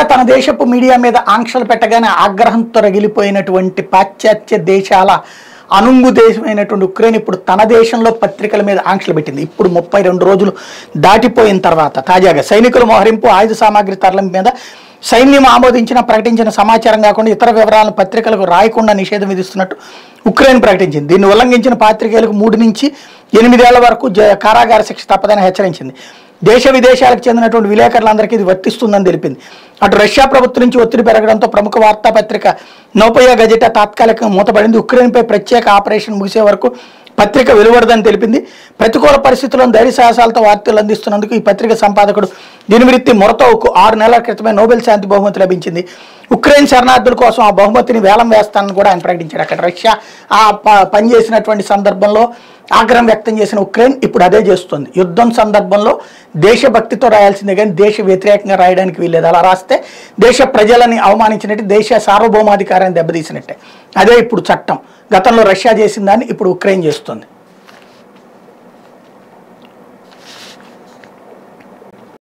తన దేశపు మీడియా మీద ఆంక్షలు పెట్టగానే ఆగ్రహంతో రగిలిపోయినటువంటి పాశ్చాత్య దేశాల అనుంగు దేశమైనటువంటి ఉక్రెయిన్ ఇప్పుడు తన దేశంలో పత్రికల మీద ఆంక్షలు పెట్టింది ఇప్పుడు ముప్పై రెండు రోజులు దాటిపోయిన తర్వాత తాజాగా సైనికుల మోహరింపు ఆయుధ సామాగ్రి తరలింపు మీద సైన్యం ఆమోదించిన ప్రకటించిన సమాచారం కాకుండా ఇతర వివరాలను పత్రికలకు రాయకుండా నిషేధం విధిస్తున్నట్టు ఉక్రెయిన్ ప్రకటించింది దీన్ని ఉల్లంఘించిన పాత్రికేయులకు మూడు నుంచి ఎనిమిదేళ్ల వరకు జ- కారాగార శిక్ష తప్పదని హెచ్చరించింది దేశ విదేశాలకు చెందినటువంటి విలేకరులందరికీ ఇది వర్తిస్తుందని తెలిపింది అటు రష్యా ప్రభుత్వం నుంచి ఒత్తిడి పెరగడంతో ప్రముఖ వార్తాపత్రిక నౌపయ గజెటా తాత్కాలికంగా మూతపడింది ఉక్రెయిన్పై ప్రత్యేక ఆపరేషన్ ముగిసే వరకు పత్రిక వెలువడదని తెలిపింది ప్రతికూల పరిస్థితులను ధైర్య సాహసాలతో వార్తలు అందిస్తున్నందుకు ఈ పత్రిక సంపాదకుడు దినవృత్తి మొరతోకు ఆరు నెలల క్రితమే నోబెల్ శాంతి బహుమతి లభించింది ఉక్రెయిన్ శరణార్థుల కోసం ఆ బహుమతిని వేలం వేస్తానని కూడా ఆయన ప్రకటించారు అక్కడ రష్యా ఆ ప- పనిచేసినటువంటి సందర్భంలో ఆగ్రహం వ్యక్తం చేసిన ఉక్రెయిన్ ఇప్పుడు అదే చేస్తుంది యుద్ధం సందర్భంలో దేశభక్తితో రాయాల్సిందే కానీ దేశ వ్యతిరేకంగా రాయడానికి వీల్లేదు అలా రాస్తే దేశ ప్రజలని అవమానించినట్టు దేశ సార్వభౌమాధికారాన్ని దెబ్బతీసినట్టే అదే ఇప్పుడు చట్టం గతంలో రష్యా చేసిన దాన్ని ఇప్పుడు ఉక్రెయిన్ చేస్తుంది